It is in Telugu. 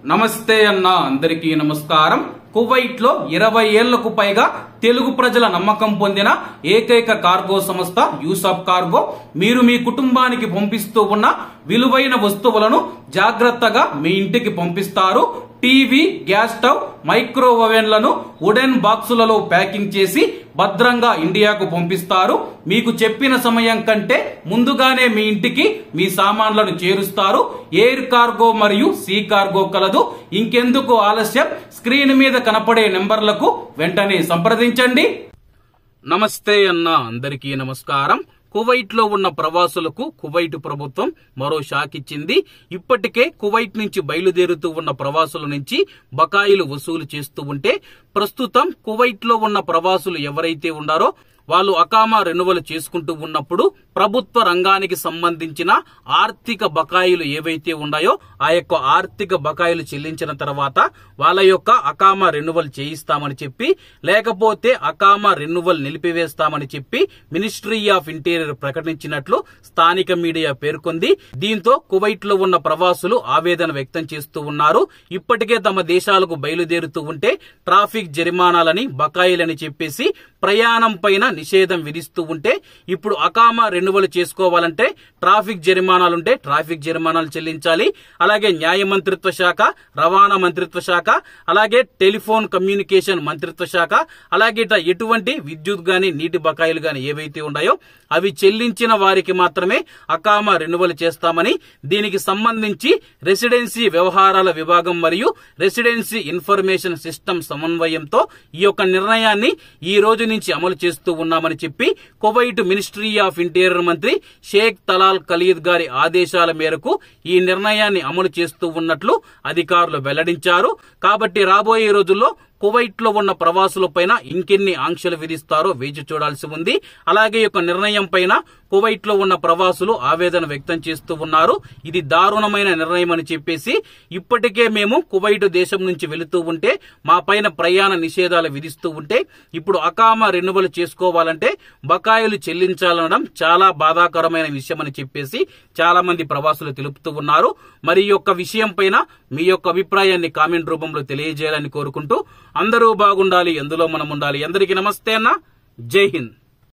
నమస్తే అన్న అందరికీ నమస్కారం కువైట్ లో ఇరవై ఏళ్లకు పైగా తెలుగు ప్రజల నమ్మకం పొందిన ఏకైక కార్గో సంస్థ యూసఫ్ కార్గో మీరు మీ కుటుంబానికి పంపిస్తూ ఉన్న విలువైన వస్తువులను జాగ్రత్తగా మీ ఇంటికి పంపిస్తారు టీవీ గ్యాస్ స్టవ్ మైక్రో ఓవెన్లను వుడెన్ బాక్సులలో ప్యాకింగ్ చేసి భద్రంగా ఇండియాకు పంపిస్తారు మీకు చెప్పిన సమయం కంటే ముందుగానే మీ ఇంటికి మీ సామాన్లను చేరుస్తారు ఎయిర్ కార్గో మరియు సీ కార్గో కలదు ఇంకెందుకు ఆలస్యం స్క్రీన్ మీద కనపడే నెంబర్లకు వెంటనే సంప్రదించండి నమస్తే అన్న అందరికీ నమస్కారం కువైట్ లో ఉన్న ప్రవాసులకు కువైట్ ప్రభుత్వం మరో షాక్ ఇచ్చింది ఇప్పటికే కువైట్ నుంచి బయలుదేరుతూ ఉన్న ప్రవాసుల నుంచి బకాయిలు వసూలు చేస్తూ ఉంటే ప్రస్తుతం కువైట్ లో ఉన్న ప్రవాసులు ఎవరైతే ఉన్నారో వాళ్ళు అకామా రెన్యువల్ చేసుకుంటూ ఉన్నప్పుడు ప్రభుత్వ రంగానికి సంబంధించిన ఆర్థిక బకాయిలు ఏవైతే ఉన్నాయో ఆ యొక్క ఆర్థిక బకాయిలు చెల్లించిన తర్వాత వాళ్ళ యొక్క అకామా రెన్యువల్ చేయిస్తామని చెప్పి లేకపోతే అకామా రెన్యువల్ నిలిపివేస్తామని చెప్పి మినిస్ట్రీ ఆఫ్ ఇంటీరియర్ ప్రకటించినట్లు స్థానిక మీడియా పేర్కొంది దీంతో కువైట్ లో ఉన్న ప్రవాసులు ఆవేదన వ్యక్తం చేస్తూ ఉన్నారు ఇప్పటికే తమ దేశాలకు బయలుదేరుతూ ఉంటే ట్రాఫిక్ జరిమానాలని బకాయిలని చెప్పేసి ప్రయాణం పైన నిషేధం విధిస్తూ ఉంటే ఇప్పుడు అకామా రెన్యువల్ చేసుకోవాలంటే ట్రాఫిక్ జరిమానాలుంటే ట్రాఫిక్ జరిమానాలు చెల్లించాలి అలాగే న్యాయ మంత్రిత్వ శాఖ రవాణా మంత్రిత్వ శాఖ అలాగే టెలిఫోన్ కమ్యూనికేషన్ మంత్రిత్వ శాఖ అలాగే ఇట్లా ఎటువంటి విద్యుత్ గాని నీటి బకాయిలు గాని ఏవైతే ఉన్నాయో అవి చెల్లించిన వారికి మాత్రమే అకామా రెన్యువల్ చేస్తామని దీనికి సంబంధించి రెసిడెన్సీ వ్యవహారాల విభాగం మరియు రెసిడెన్సీ ఇన్ఫర్మేషన్ సిస్టమ్ సమన్వయంతో ఈ యొక్క నిర్ణయాన్ని ఈ రోజు నుంచి అమలు చేస్తూ ఉన్నామని చెప్పి కువైట్ మినిస్ట్రీ ఆఫ్ ఇంటీరియర్ మంత్రి షేక్ తలాల్ ఖలీద్ గారి ఆదేశాల మేరకు ఈ నిర్ణయాన్ని అమలు చేస్తూ ఉన్నట్లు అధికారులు వెల్లడించారు కాబట్టి రాబోయే రోజుల్లో కువైట్ లో ఉన్న ప్రవాసులపైన ఇంకెన్ని ఆంక్షలు విధిస్తారో వేచి చూడాల్సి ఉంది అలాగే ఈ యొక్క నిర్ణయం పైన కువైట్ లో ఉన్న ప్రవాసులు ఆవేదన వ్యక్తం చేస్తూ ఉన్నారు ఇది దారుణమైన నిర్ణయం అని చెప్పేసి ఇప్పటికే మేము కువైట్ దేశం నుంచి వెళుతూ ఉంటే మా పైన ప్రయాణ నిషేధాలు విధిస్తూ ఉంటే ఇప్పుడు అకామా రెన్యువల్ చేసుకోవాలంటే బకాయిలు చెల్లించాలనడం చాలా బాధాకరమైన విషయం అని చెప్పేసి చాలా మంది ప్రవాసులు తెలుపుతూ ఉన్నారు మరి ఈ యొక్క విషయం పైన మీ యొక్క అభిప్రాయాన్ని కామెంట్ రూపంలో తెలియజేయాలని కోరుకుంటూ అందరూ బాగుండాలి ఎందులో మనం ఉండాలి అందరికీ నమస్తే అన్న జై హింద్